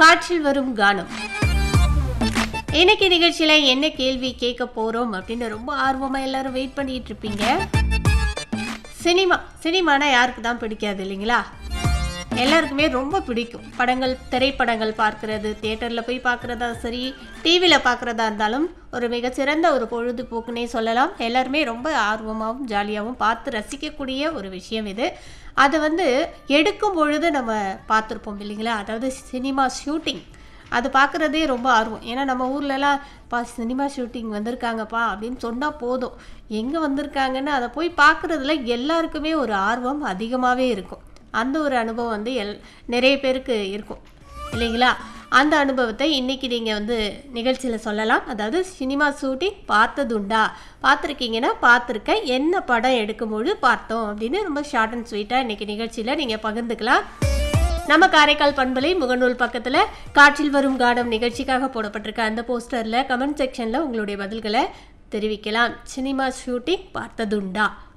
காற்றில் வரும் கானம் இன்னைக்கு நிகழ்ச்சியில என்ன கேள்வி கேட்க போறோம் அப்படின்னு ரொம்ப ஆர்வமா எல்லாரும் வெயிட் பண்ணிட்டு இருப்பீங்க சினிமா சினிமானா யாருக்கு தான் பிடிக்காது இல்லைங்களா எல்லாருக்குமே ரொம்ப பிடிக்கும் படங்கள் திரைப்படங்கள் பார்க்கறது தியேட்டரில் போய் பார்க்குறதா சரி டிவியில் பார்க்குறதா இருந்தாலும் ஒரு மிகச்சிறந்த ஒரு பொழுதுபோக்குனே சொல்லலாம் எல்லாருமே ரொம்ப ஆர்வமாகவும் ஜாலியாகவும் பார்த்து ரசிக்கக்கூடிய ஒரு விஷயம் இது அதை வந்து எடுக்கும் பொழுது நம்ம பார்த்துருப்போம் இல்லைங்களா அதாவது சினிமா ஷூட்டிங் அது பார்க்குறதே ரொம்ப ஆர்வம் ஏன்னா நம்ம ஊர்லலாம் பா சினிமா ஷூட்டிங் வந்திருக்காங்கப்பா அப்படின்னு சொன்னால் போதும் எங்கே வந்திருக்காங்கன்னு அதை போய் பார்க்குறதுல எல்லாருக்குமே ஒரு ஆர்வம் அதிகமாகவே இருக்கும் அந்த ஒரு அனுபவம் வந்து எல் நிறைய பேருக்கு இருக்கும் இல்லைங்களா அந்த அனுபவத்தை இன்னைக்கு நீங்கள் வந்து நிகழ்ச்சியில் சொல்லலாம் அதாவது சினிமா ஷூட்டிங் பார்த்ததுண்டா பார்த்துருக்கீங்கன்னா பார்த்துருக்கேன் என்ன படம் எடுக்கும்போது பார்த்தோம் அப்படின்னு ரொம்ப ஷார்ட் அண்ட் ஸ்வீட்டாக இன்னைக்கு நிகழ்ச்சியில் நீங்கள் பகிர்ந்துக்கலாம் நம்ம காரைக்கால் பண்பலை முகநூல் பக்கத்தில் காற்றில் வரும் கானம் நிகழ்ச்சிக்காக போடப்பட்டிருக்க அந்த போஸ்டரில் கமெண்ட் செக்ஷனில் உங்களுடைய பதில்களை தெரிவிக்கலாம் சினிமா ஷூட்டிங் பார்த்ததுண்டா